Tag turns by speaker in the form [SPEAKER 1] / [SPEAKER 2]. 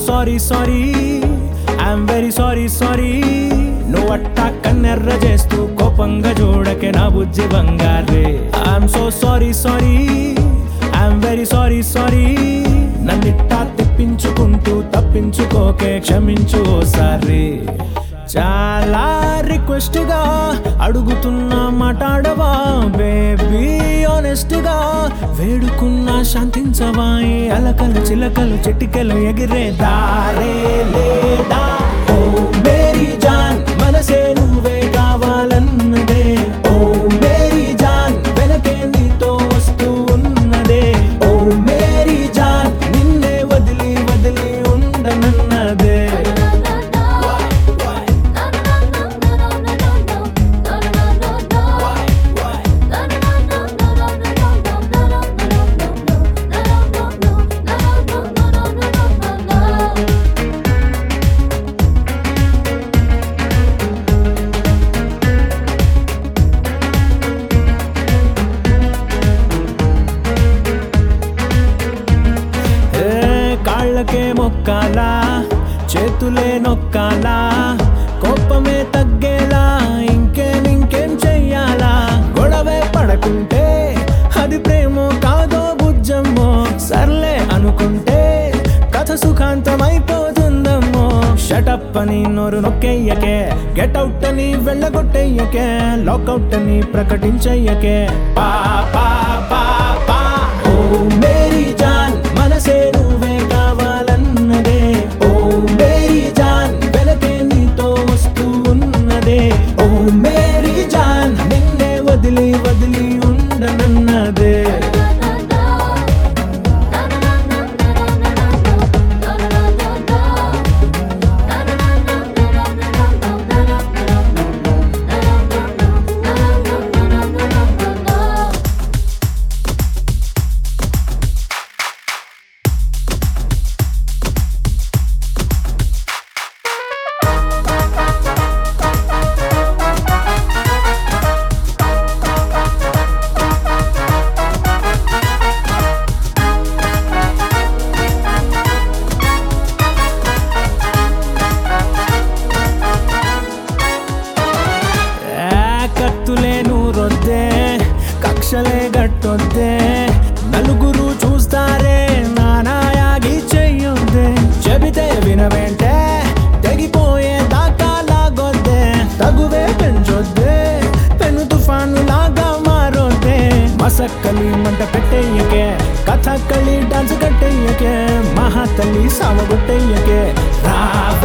[SPEAKER 1] sorry sorry I'm very sorry sorry నువ్వు అట్టా కన్నెర్ర చేస్తూ కోపంగా చూడకే నా బుజ్జి బంగారే I'm so sorry sorry I'm very sorry sorry నన్నిట్టా తిప్పించుకుంటూ తప్పించుకోకే క్షమించు ఓసారి చాలా రిక్వెస్ట్ గా అడుగుతున్నా మాట్లాడవా బేబీ ఆనెస్ట్ గా వేడుకున్నా శాంతించవా ఈ అలకలు చిలకలు చిటికెలు ఎగిరే దారే లేదా ఓ మేరీ జాన్ మనసే నువ్వే కావాలన్నదే ఓ మేరీ జాన్ వెనకే నీతో వస్తూ ఉన్నదే ఓ మేరీ జాన్ నిన్నే వదిలి వదిలి ఉండనన్నదే ఏ కాళ్ళకే మొక్కాలా చేతులే నొక్కాలా కోపమే తగ్గేలా ఇంకేం ఇంకేం చెయ్యాలా గొడవే పడకుంటే అది ప్రేమో కాదో బుజ్జమ్మో సర్లే అనుకుంటే కథ సుఖాంతమైపోతుందమ్మో షటప్ అని నోరు నొక్కెయ్యకే గెట్ అవుట్ అని వెళ్ళగొట్టెయ్యకే లాకౌట్ అని ప్రకటించయ్యకే పా పా పా పా ఓ మేరీ జాన్ మనసే నువ్వే కావాలన్నదే ఓ మేరీ జాన్ వెనకే నీతో వస్తూ ఉన్నదే ఓ మేరీ జాన్ నిన్నే వదిలి వదిలి ఉండనన్నదే ఏ కత్తులే నూరొద్దే కక్షలే గట్టొద్దే నలుగురు చూస్తారే నానాయాగి చెయ్యొద్దే చెబితే వినవేంటే తెగిపోయే దాకా లాగొద్దే తగువే పెంచొద్దే పెను తుఫాను లాగా మారొద్దే మసక్కలి మంట పెట్టేయకే కథకలి డాన్స్ కట్టేయకే మహాతల్లి సావగొట్టేయకే రావే